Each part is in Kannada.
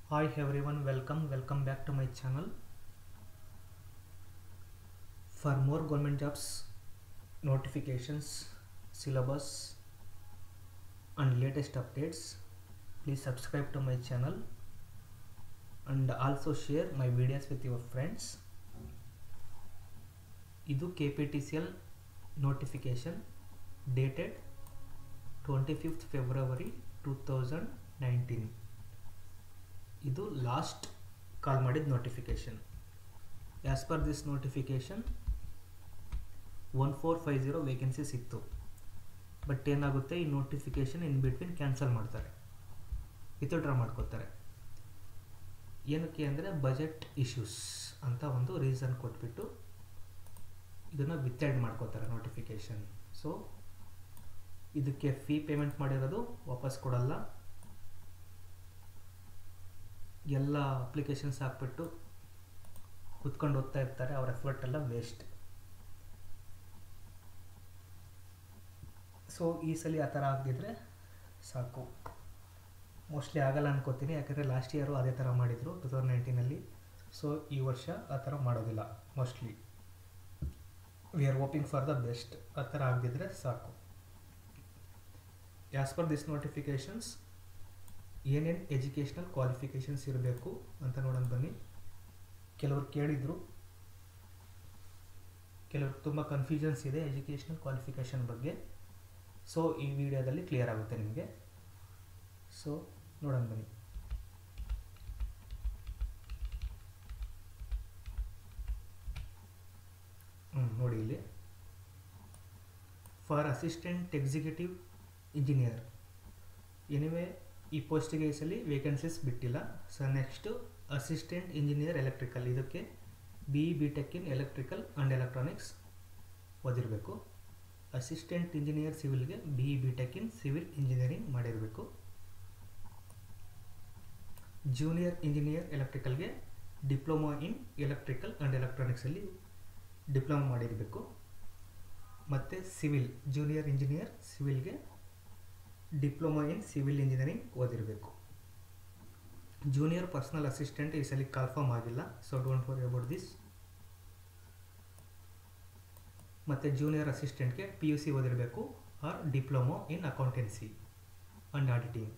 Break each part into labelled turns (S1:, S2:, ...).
S1: Hi everyone, welcome, welcome back to my channel. For more government jobs, notifications, syllabus, and latest updates, please subscribe to my channel and also share my videos with your friends. ಇದು K P T C L notification dated twenty fifth February two thousand nineteen ಇದು ಲಾಸ್ಟ್ ಕಾಲ್ ಮಾಡಿದ notification as per this notification one four five zero vacancies ಇತ್ತು ಬಟ್ ಏನಾಗುತ್ತೆ ಈ ನೋಟಿಫಿಕೇಶನ್ ಇನ್ ಬಿಟ್ವೀನ್ ಕ್ಯಾನ್ಸಲ್ ಮಾಡ್ತಾರೆ ವಿತ್ಡ್ರಾ ಮಾಡ್ಕೋತಾರೆ ಏನಕ್ಕೆ ಅಂದರೆ ಬಜೆಟ್ ಇಶ್ಯೂಸ್ ಅಂತ ಒಂದು ರೀಸನ್ ಕೊಟ್ಬಿಟ್ಟು ಇದನ್ನು ವಿತ್ಡ್ರಾಡ್ ಮಾಡ್ಕೋತಾರೆ ನೋಟಿಫಿಕೇಶನ್ ಸೊ ಇದಕ್ಕೆ ಫೀ ಪೇಮೆಂಟ್ ಮಾಡಿರೋದು ವಾಪಸ್ ಕೊಡಲ್ಲ ಎಲ್ಲ ಅಪ್ಲಿಕೇಶನ್ಸ್ ಹಾಕ್ಬಿಟ್ಟು ಕುತ್ಕೊಂಡು ಓದ್ತಾ ಇರ್ತಾರೆ ಅವ್ರ ಎಫರ್ಟ್ ಎಲ್ಲ ವೇಸ್ಟ್ ಸೊ ಈ ಸಲ ಆ ಥರ ಆಗದಿದ್ರೆ ಸಾಕು ಮೋಸ್ಟ್ಲಿ ಆಗಲ್ಲ ಅನ್ಕೋತೀನಿ ಯಾಕಂದರೆ ಲಾಸ್ಟ್ ಇಯರು ಅದೇ ಥರ ಮಾಡಿದರು ಟು ತೌಸಂಡ್ ನೈನ್ಟೀನಲ್ಲಿ ಸೊ ಈ ವರ್ಷ ಆ ಥರ ಮಾಡೋದಿಲ್ಲ mostly we are hoping for the best ಆ ಥರ ಆಗದಿದ್ರೆ ಸಾಕು ಆ್ಯಸ್ ಪರ್ ದಿಸ್ ನೋಟಿಫಿಕೇಷನ್ಸ್ ಏನೇನು ಎಜುಕೇಷ್ನಲ್ ಕ್ವಾಲಿಫಿಕೇಷನ್ಸ್ ಇರಬೇಕು ಅಂತ ನೋಡೋಣ ಬನ್ನಿ ಕೆಲವರು ಕೇಳಿದರು ಕೆಲವರು ತುಂಬ ಕನ್ಫ್ಯೂಷನ್ಸ್ ಇದೆ ಎಜುಕೇಷ್ನಲ್ ಕ್ವಾಲಿಫಿಕೇಷನ್ ಬಗ್ಗೆ ಸೊ ಈ ವಿಡಿಯೋದಲ್ಲಿ ಕ್ಲಿಯರ್ ಆಗುತ್ತೆ ನಿಮಗೆ ಸೊ ನೋಡೋಣ ಬನ್ನಿ ಹ್ಞೂ ನೋಡಿ ಇಲ್ಲಿ for assistant executive engineer anyway ಈ ಪೋಸ್ಟಿಗೆ ಈ ಸಲ ವೇಕೆನ್ಸೀಸ್ ಬಿಟ್ಟಿಲ್ಲ so next assistant engineer electrical ಇದಕ್ಕೆ B E B Tech in electrical and electronics ಓದಿರಬೇಕು ಅಸಿಸ್ಟೆಂಟ್ ಇಂಜಿನಿಯರ್ ಸಿವಿಲ್ಗೆ B E B Tech in civil engineering ಮಾಡಿರಬೇಕು ಜೂನಿಯರ್ ಇಂಜಿನಿಯರ್ ಎಲೆಕ್ಟ್ರಿಕಲ್ಗೆ ಡಿಪ್ಲೊಮಾ ಇನ್ ಎಲೆಕ್ಟ್ರಿಕಲ್ ಆ್ಯಂಡ್ ಎಲೆಕ್ಟ್ರಾನಿಕ್ಸಲ್ಲಿ ಡಿಪ್ಲೊಮಾ ಮಾಡಿರಬೇಕು ಮತ್ತು ಸಿವಿಲ್ ಜೂನಿಯರ್ ಇಂಜಿನಿಯರ್ ಸಿವಿಲ್ಗೆ ಡಿಪ್ಲೊಮಾ ಇನ್ ಸಿವಿಲ್ ಇಂಜಿನಿಯರಿಂಗ್ ಓದಿರಬೇಕು ಜೂನಿಯರ್ ಪರ್ಸನಲ್ ಅಸಿಸ್ಟೆಂಟ್ ಈ ಸಲ ಕನ್ಫರ್ಮ್ ಆಗಿಲ್ಲ so don't worry about this ಮತ್ತು ಜೂನಿಯರ್ ಅಸಿಸ್ಟೆಂಟ್ಗೆ ಪಿ ಯು ಸಿ ಓದಿರಬೇಕು or diploma in accountancy and auditing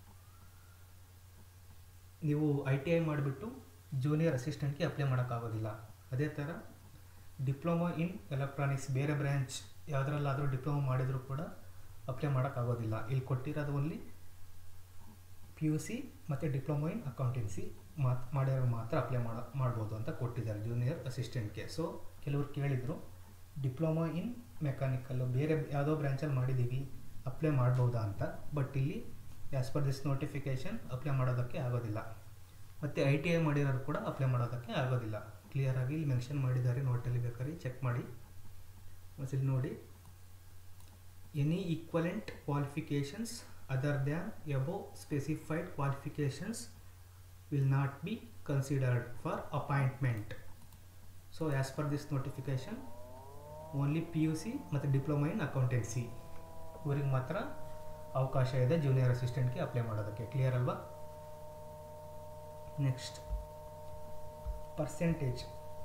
S1: ನೀವು ಐ ಟಿ ಐ ಮಾಡಿಬಿಟ್ಟು ಜೂನಿಯರ್ ಅಸಿಸ್ಟೆಂಟ್ಗೆ ಅಪ್ಲೈ ಮಾಡೋಕ್ಕಾಗೋದಿಲ್ಲ ಅದೇ ಥರ ಡಿಪ್ಲೊಮಾ ಇನ್ ಎಲೆಕ್ಟ್ರಾನಿಕ್ಸ್ ಬೇರೆ ಬ್ರ್ಯಾಂಚ್ ಯಾವುದರಲ್ಲಾದರೂ ಡಿಪ್ಲೊಮಾ ಮಾಡಿದರೂ ಕೂಡ ಅಪ್ಲೈ ಮಾಡೋಕ್ಕಾಗೋದಿಲ್ಲ ಇಲ್ಲಿ ಕೊಟ್ಟಿರೋದು ಓನ್ಲಿ ಪಿ ಯು ಸಿ ಮತ್ತು ಡಿಪ್ಲೊಮಾ ಇನ್ ಅಕೌಂಟೆನ್ಸಿ ಮಾತ್ ಮಾಡಿರೋ ಮಾತ್ರ ಅಪ್ಲೈ ಮಾಡೋ ಮಾಡ್ಬೋದು ಅಂತ ಕೊಟ್ಟಿದ್ದಾರೆ ಜೂನಿಯರ್ ಅಸಿಸ್ಟೆಂಟ್ಗೆ ಸೊ ಕೆಲವರು ಕೇಳಿದರು ಡಿಪ್ಲೊಮಾ ಇನ್ ಮೆಕ್ಯಾನಿಕಲ್ಲು ಬೇರೆ ಯಾವುದೋ ಬ್ರ್ಯಾಂಚಲ್ಲಿ ಮಾಡಿದ್ದೀವಿ ಅಪ್ಲೈ ಮಾಡ್ಬೋದಾ ಅಂತ ಬಟ್ ಇಲ್ಲಿ as per this notification apply ಮಾಡೋದಕ್ಕೆ ಆಗೋದಿಲ್ಲ ಮತ್ತು ಐ ಟಿ ಐ ಮಾಡಿರೋರು ಕೂಡ ಅಪ್ಲೈ ಮಾಡೋದಕ್ಕೆ ಆಗೋದಿಲ್ಲ ಕ್ಲಿಯರಾಗಿ ಇಲ್ಲಿ ಮೆನ್ಷನ್ ಮಾಡಿದ್ದಾರೆ ನೋಟಲ್ಲಿ ಬೇಕಾದ್ರೆ ಚೆಕ್ ಮಾಡಿ ಮತ್ತು ಇಲ್ಲಿ ನೋಡಿ any equivalent qualifications other than above specified qualifications will not be considered for appointment so as per this notification only P U C ಮತ್ತು ಡಿಪ್ಲೊಮಾ ಇನ್ ಅಕೌಂಟೆನ್ಸಿ ಇವರಿಗೆ ಮಾತ್ರ ಅವಕಾಶ ಇದೆ ಜೂನಿಯರ್ ಅಸಿಸ್ಟೆಂಟ್ಗೆ ಅಪ್ಲೈ ಮಾಡೋದಕ್ಕೆ ಕ್ಲಿಯರ್ ಅಲ್ವಾ next percentage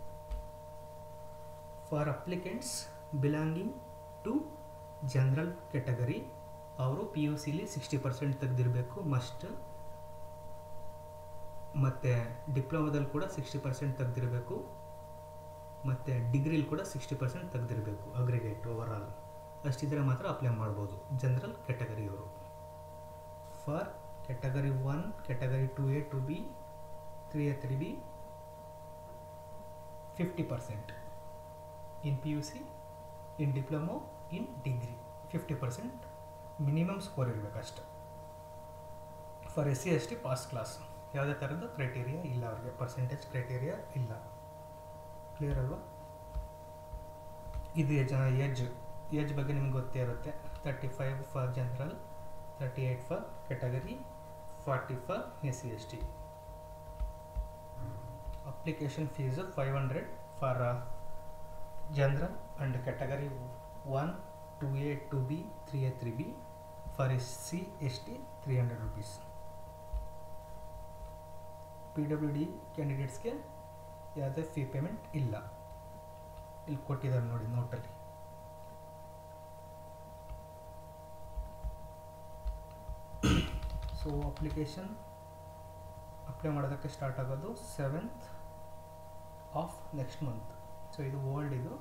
S1: for applicants belonging to general category ಅವರು ಪಿ ಯು ಸಿಲಿ ಸಿಕ್ಸ್ಟಿ ಪರ್ಸೆಂಟ್ ತೆಗೆದಿರಬೇಕು ಮಸ್ಟ್ ಮತ್ತು ಡಿಪ್ಲೊಮಾದಲ್ಲಿ ಕೂಡ ಸಿಕ್ಸ್ಟಿ ಪರ್ಸೆಂಟ್ ತೆಗೆದಿರಬೇಕು ಮತ್ತು ಡಿಗ್ರಿಲಿ ಕೂಡ ಸಿಕ್ಸ್ಟಿ ಪರ್ಸೆಂಟ್ ತೆಗೆದಿರಬೇಕು ಅಗ್ರಿಗೇಟ್ ಓವರ್ ಆಲ್ ಅಷ್ಟಿದ್ರೆ ಮಾತ್ರ ಅಪ್ಲೈ ಮಾಡ್ಬೋದು ಜನರಲ್ ಕೆಟಗರಿಯವರು for category one category two A two B three A three B fifty percent in P U C in diploma in degree fifty percent minimum score ಇರಬೇಕಷ್ಟು for S C S T pass class ಯಾವುದೇ ಥರದ ಕ್ರೈಟೀರಿಯಾ ಇಲ್ಲ ಅವ್ರಿಗೆ ಪರ್ಸೆಂಟೇಜ್ ಕ್ರೈಟೀರಿಯಾ ಇಲ್ಲ ಕ್ಲಿಯರ್ ಅಲ್ವಾ ಇದು ಏಜ್ ಏಜ್ ಏಜ್ ಬಗ್ಗೆ ನಿಮ್ಗೆ ಗೊತ್ತೇ ಇರುತ್ತೆ thirty five for general thirty eight for category forty for S C S T application fees five hundred for general and category one two A two B three A three B for S C S T three hundred rupees P W D ಕ್ಯಾಂಡಿಡೇಟ್ಸ್ಗೆ ಯಾವುದೇ ಫೀ ಪೇಮೆಂಟ್ ಇಲ್ಲ ಇಲ್ಲಿ ಕೊಟ್ಟಿದ್ದಾರೆ ನೋಡಿ ನೋಟಲ್ಲಿ ಸೊ ಅಪ್ಲಿಕೇಶನ್ ಅಪ್ಲೈ ಮಾಡೋದಕ್ಕೆ ಸ್ಟಾರ್ಟ್ ಆಗೋದು seventh of next month so ಇದು ಓಲ್ಡ್ ಇದು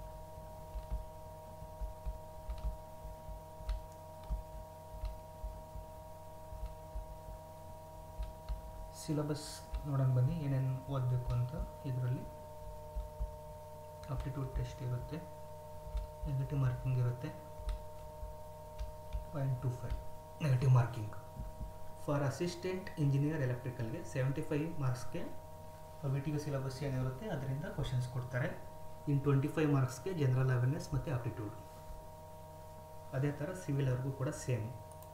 S1: ಸಿಲಬಸ್ ನೋಡೋಣ ಬನ್ನಿ ಏನೇನು ಓದಬೇಕು ಅಂತ ಇದರಲ್ಲಿ ಅಪ್ಟಿಟ್ಯೂಡ್ ಟೆಸ್ಟ್ ಇರುತ್ತೆ ನೆಗೆಟಿವ್ ಮಾರ್ಕಿಂಗ್ ಇರುತ್ತೆ point two five negative marking for assistant engineer ಎಲೆಕ್ಟ್ರಿಕಲ್ಗೆ ಸೆವೆಂಟಿ ಫೈವ್ ಮಾರ್ಕ್ಸ್ಗೆ ವಿ ಟಿ ಯು ಸಿಲಬಸ್ ಏನಿರುತ್ತೆ ಅದರಿಂದ ಕ್ವಶನ್ಸ್ ಕೊಡ್ತಾರೆ ಇನ್ ಟ್ವೆಂಟಿ ಫೈವ್ ಮಾರ್ಕ್ಸ್ಗೆ ಜನರಲ್ ಅವೇರ್ನೆಸ್ ಮತ್ತು ಆಪ್ಟಿಟ್ಯೂಡ್ ಅದೇ ಥರ ಸಿವಿಲ್ ಅವ್ರಿಗೂ ಕೂಡ same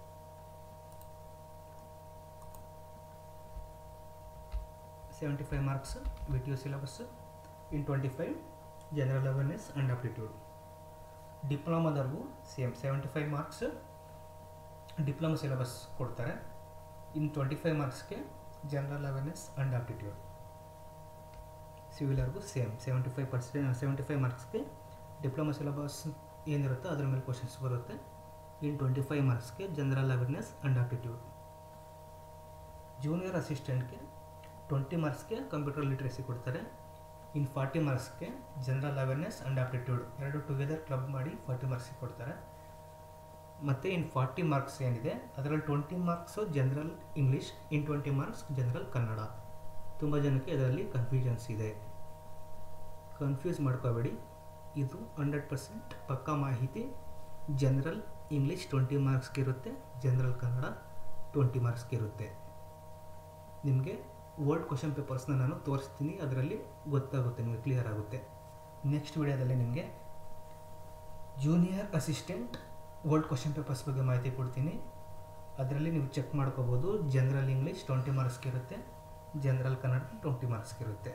S1: seventy five marks V T U syllabus in twenty five general awareness and aptitude ಡಿಪ್ಲೊಮಾದವ್ರಿಗೂ same seventy five marks diploma syllabus ಕೊಡ್ತಾರೆ ಇನ್ ಟ್ವೆಂಟಿ ಫೈವ್ ಮಾರ್ಕ್ಸ್ಗೆ ಜನರಲ್ ಅವೇರ್ನೆಸ್ ಆ್ಯಂಡ್ ಆಪ್ಟಿಟ್ಯೂಡ್ ಸಿವಿಲರ್ಗೂ same seventy five percent seventy five ಮಾರ್ಕ್ಸ್ಗೆ ಡಿಪ್ಲೊಮಾ ಸಿಲೆಬಸ್ ಏನಿರುತ್ತೋ ಅದ್ರ ಮೇಲೆ ಕ್ವಶನ್ಸ್ ಬರುತ್ತೆ ಇನ್ ಟ್ವೆಂಟಿ ಫೈವ್ ಮಾರ್ಕ್ಸ್ಗೆ general awareness and aptitude junior ಅಸಿಸ್ಟೆಂಟ್ಗೆ ಟ್ವೆಂಟಿ ಮಾರ್ಕ್ಸ್ಗೆ ಕಂಪ್ಯೂಟರ್ ಲಿಟ್ರಸಿ ಕೊಡ್ತಾರೆ ಇನ್ ಫಾರ್ಟಿ ಮಾರ್ಕ್ಸ್ಗೆ ಜನರಲ್ ಅವೇರ್ನೆಸ್ ಆ್ಯಂಡ್ ಆಪ್ಟಿಟ್ಯೂಡ್ ಎರಡು ಟುಗೆದರ್ ಕ್ಲಬ್ ಮಾಡಿ ಫಾರ್ಟಿ ಮಾರ್ಕ್ಸಿಗೆ ಕೊಡ್ತಾರೆ ಮತ್ತು ಇನ್ ಫಾರ್ಟಿ ಮಾರ್ಕ್ಸ್ ಏನಿದೆ ಅದರಲ್ಲಿ twenty marks general English in twenty marks general Kannada ತುಂಬ ಜನಕ್ಕೆ ಇದರಲ್ಲಿ ಕನ್ಫ್ಯೂಷನ್ಸ್ ಇದೆ ಕನ್ಫ್ಯೂಸ್ ಮಾಡ್ಕೋಬೇಡಿ ಇದು ಹಂಡ್ರೆಡ್ ಪರ್ಸೆಂಟ್ ಪಕ್ಕಾ ಮಾಹಿತಿ ಜನರಲ್ ಇಂಗ್ಲೀಷ್ ಟ್ವೆಂಟಿ ಮಾರ್ಕ್ಸ್ಗೆ ಇರುತ್ತೆ ಜನರಲ್ ಕನ್ನಡ ಟ್ವೆಂಟಿ ಮಾರ್ಕ್ಸ್ಗೆ ಇರುತ್ತೆ ನಿಮಗೆ ವರ್ಡ್ ಕ್ವಶನ್ ಪೇಪರ್ಸ್ನ ನಾನು ತೋರಿಸ್ತೀನಿ ಅದರಲ್ಲಿ ಗೊತ್ತಾಗುತ್ತೆ ನಿಮಗೆ ಕ್ಲಿಯರ್ ಆಗುತ್ತೆ ನೆಕ್ಸ್ಟ್ ವಿಡಿಯೋದಲ್ಲಿ ನಿಮಗೆ junior assistant world question papers ಬಗ್ಗೆ ಮಾಹಿತಿ ಕೊಡ್ತೀನಿ ಅದರಲ್ಲಿ ನೀವು ಚೆಕ್ ಮಾಡ್ಕೋಬೋದು ಜನರಲ್ ಇಂಗ್ಲೀಷ್ ಟ್ವೆಂಟಿ ಮಾರ್ಕ್ಸ್ಗೆ ಇರುತ್ತೆ ಜನರಲ್ ಕನ್ನಡ ಟ್ವೆಂಟಿ ಮಾರ್ಕ್ಸ್ಗೆ ಇರುತ್ತೆ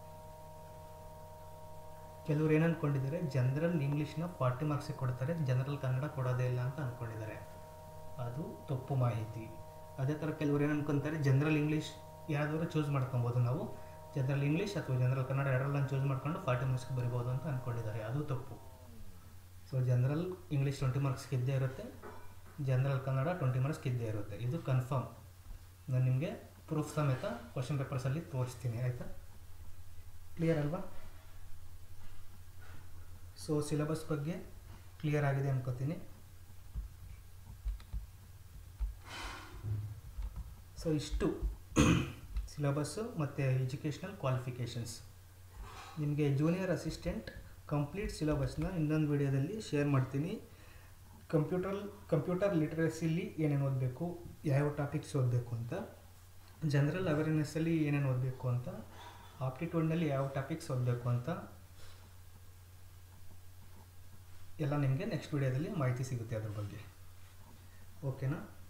S1: ಕೆಲವರು ಏನು ಅಂದ್ಕೊಂಡಿದ್ದಾರೆ ಜನರಲ್ ಇಂಗ್ಲೀಷ್ನ ಫಾರ್ಟಿ ಮಾರ್ಕ್ಸಿಗೆ ಕೊಡ್ತಾರೆ ಜನರಲ್ ಕನ್ನಡ ಕೊಡೋದೇ ಇಲ್ಲ ಅಂತ ಅಂದ್ಕೊಂಡಿದ್ದಾರೆ ಅದು ತಪ್ಪು ಮಾಹಿತಿ ಅದೇ ಥರ ಕೆಲವರು ಏನು ಅನ್ಕೊಂತಾರೆ ಜನರಲ್ ಇಂಗ್ಲೀಷ್ ಯಾವ್ದಾದ್ರು ಚೂಸ್ ಮಾಡ್ಕೊಬೋದು ನಾವು ಜನರಲ್ ಇಂಗ್ಲೀಷ್ ಅಥವಾ ಜನರಲ್ ಕನ್ನಡ ಎರಡರಲ್ಲನ್ನು ಚೂಸ್ ಮಾಡ್ಕೊಂಡು ಫಾರ್ಟಿ ಮಾರ್ಕ್ಸ್ಗೆ ಬರಿಬೋದು ಅಂತ ಅಂದ್ಕೊಂಡಿದ್ದಾರೆ ಅದು ತಪ್ಪು ಸೊ ಜನರಲ್ ಇಂಗ್ಲೀಷ್ ಟ್ವೆಂಟಿ ಮಾರ್ಕ್ಸ್ಗೆ ಇದ್ದೇ ಇರುತ್ತೆ ಜನರಲ್ ಕನ್ನಡ ಟ್ವೆಂಟಿ ಮಾರ್ಕ್ಸ್ಗೆ ಇದ್ದೇ ಇರುತ್ತೆ ಇದು ಕನ್ಫರ್ಮ್ ನಾನು ನಿಮಗೆ ಪ್ರೂಫ್ ಸಮೇತ ಕ್ವಶನ್ ಪೇಪರ್ಸಲ್ಲಿ ತೋರಿಸ್ತೀನಿ ಆಯಿತಾ ಕ್ಲಿಯರ್ ಅಲ್ವಾ ಸೊ ಸಿಲೆಬಸ್ ಬಗ್ಗೆ ಕ್ಲಿಯರ್ ಆಗಿದೆ ಅನ್ಕೋತೀನಿ ಸೊ ಇಷ್ಟು ಸಿಲೆಬಸ್ಸು ಮತ್ತು ಎಜುಕೇಷ್ನಲ್ ಕ್ವಾಲಿಫಿಕೇಷನ್ಸ್ ನಿಮಗೆ ಜೂನಿಯರ್ ಅಸಿಸ್ಟೆಂಟ್ ಕಂಪ್ಲೀಟ್ ಸಿಲೆಬಸ್ನ ಇನ್ನೊಂದು ವಿಡಿಯೋದಲ್ಲಿ ಶೇರ್ ಮಾಡ್ತೀನಿ ಕಂಪ್ಯೂಟರ್ ಕಂಪ್ಯೂಟರ್ ಲಿಟ್ರಸಿಲಿ ಏನೇನು ಓದಬೇಕು ಯಾವ ಟಾಪಿಕ್ಸ್ ಓದಬೇಕು ಅಂತ ಜನರಲ್ ಅವೇರ್ನೆಸ್ಸಲ್ಲಿ ಏನೇನು ಓದಬೇಕು ಅಂತ ಆಪ್ಟಿಟ್ಯೂಡ್ನಲ್ಲಿ ಯಾವ ಟಾಪಿಕ್ಸ್ ಓದಬೇಕು ಅಂತ ಎಲ್ಲ ನಿಮಗೆ ನೆಕ್ಸ್ಟ್ ವಿಡಿಯೋದಲ್ಲಿ ಮಾಹಿತಿ ಸಿಗುತ್ತೆ ಅದ್ರ ಬಗ್ಗೆ ಓಕೆನಾ